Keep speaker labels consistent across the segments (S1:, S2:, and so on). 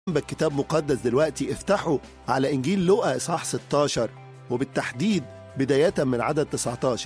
S1: جنبك كتاب مقدس دلوقتي افتحوا على إنجيل لوقا إصحاح 16 وبالتحديد بداية من عدد 19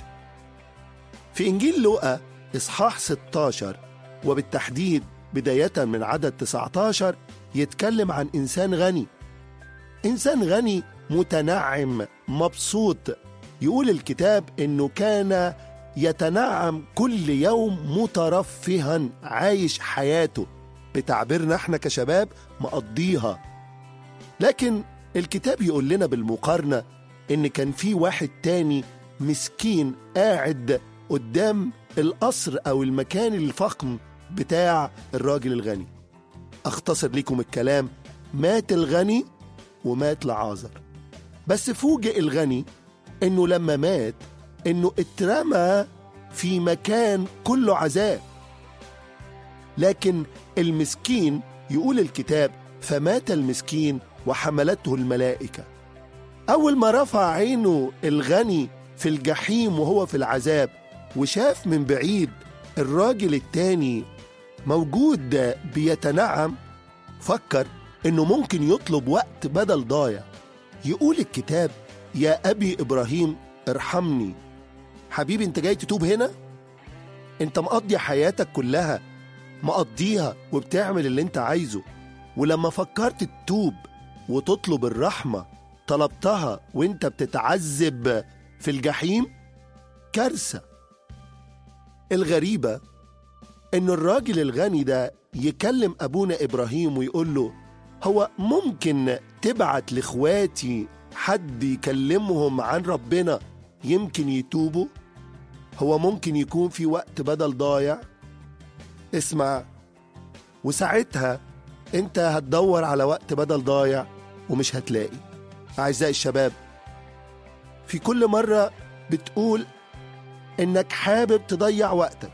S1: في إنجيل لوقا إصحاح 16 وبالتحديد بداية من عدد 19 يتكلم عن إنسان غني إنسان غني متنعم مبسوط يقول الكتاب إنه كان يتنعم كل يوم مترفها عايش حياته بتعبيرنا احنا كشباب مقضيها لكن الكتاب يقول لنا بالمقارنة إن كان في واحد تاني مسكين قاعد قدام القصر أو المكان الفخم بتاع الراجل الغني أختصر لكم الكلام مات الغني ومات لعازر بس فوجئ الغني إنه لما مات إنه اترمى في مكان كله عذاب لكن المسكين يقول الكتاب فمات المسكين وحملته الملائكة أول ما رفع عينه الغني في الجحيم وهو في العذاب وشاف من بعيد الراجل التاني موجود بيتنعم فكر إنه ممكن يطلب وقت بدل ضايع يقول الكتاب يا أبي إبراهيم ارحمني حبيبي انت جاي تتوب هنا انت مقضي حياتك كلها مقضيها وبتعمل اللي انت عايزه ولما فكرت تتوب وتطلب الرحمة طلبتها وانت بتتعذب في الجحيم كارثة الغريبة ان الراجل الغني ده يكلم ابونا ابراهيم ويقول له هو ممكن تبعت لاخواتي حد يكلمهم عن ربنا يمكن يتوبوا هو ممكن يكون في وقت بدل ضايع اسمع وساعتها انت هتدور على وقت بدل ضايع ومش هتلاقي اعزائي الشباب في كل مره بتقول انك حابب تضيع وقتك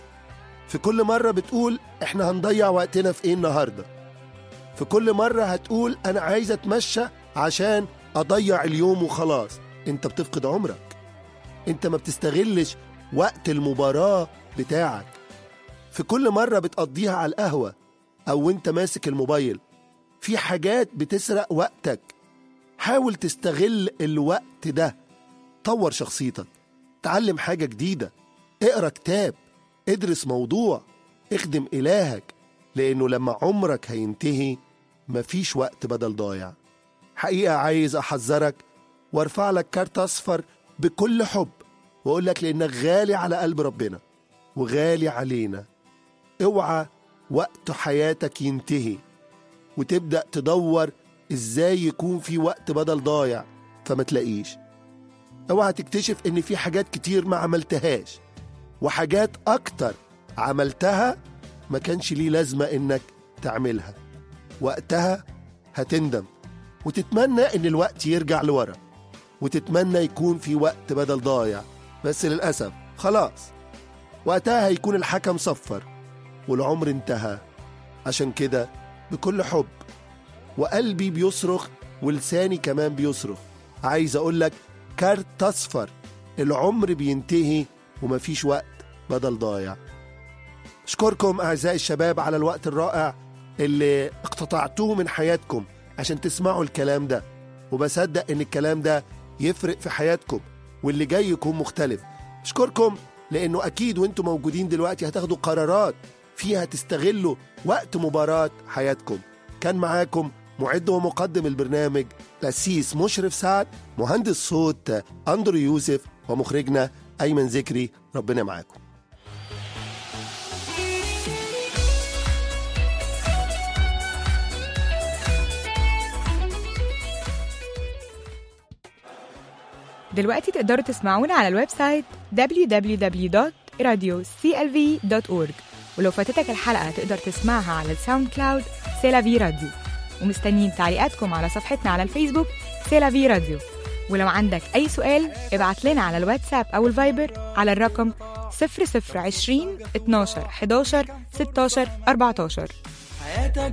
S1: في كل مره بتقول احنا هنضيع وقتنا في ايه النهارده في كل مره هتقول انا عايز اتمشى عشان اضيع اليوم وخلاص انت بتفقد عمرك انت ما بتستغلش وقت المباراه بتاعك في كل مرة بتقضيها على القهوة أو وانت ماسك الموبايل في حاجات بتسرق وقتك حاول تستغل الوقت ده طور شخصيتك تعلم حاجة جديدة اقرا كتاب ادرس موضوع اخدم إلهك لأنه لما عمرك هينتهي مفيش وقت بدل ضايع حقيقة عايز أحذرك وارفع لك كارت أصفر بكل حب وأقول لك لأنك غالي على قلب ربنا وغالي علينا اوعى وقت حياتك ينتهي وتبدأ تدور ازاي يكون في وقت بدل ضايع فما تلاقيش اوعى تكتشف ان في حاجات كتير ما عملتهاش وحاجات اكتر عملتها ما كانش ليه لازمة انك تعملها وقتها هتندم وتتمنى ان الوقت يرجع لورا وتتمنى يكون في وقت بدل ضايع بس للأسف خلاص وقتها هيكون الحكم صفر والعمر انتهى عشان كده بكل حب وقلبي بيصرخ ولساني كمان بيصرخ عايز اقولك كارت اصفر العمر بينتهي ومفيش وقت بدل ضايع اشكركم اعزائي الشباب على الوقت الرائع اللي اقتطعتوه من حياتكم عشان تسمعوا الكلام ده وبصدق ان الكلام ده يفرق في حياتكم واللي جاي يكون مختلف اشكركم لانه اكيد وانتم موجودين دلوقتي هتاخدوا قرارات فيها تستغلوا وقت مباراة حياتكم كان معاكم معد ومقدم البرنامج لسيس مشرف سعد مهندس صوت أندرو يوسف ومخرجنا أيمن ذكري ربنا معاكم
S2: دلوقتي تقدروا تسمعونا على الويب سايت www.radioclv.org ولو فاتتك الحلقة تقدر تسمعها على الساوند كلاود سيلافي راديو ومستنيين تعليقاتكم على صفحتنا على الفيسبوك سيلافي راديو ولو عندك أي سؤال ابعت لنا على الواتساب أو الفايبر على الرقم 0020 12 11 16 14
S3: حياتك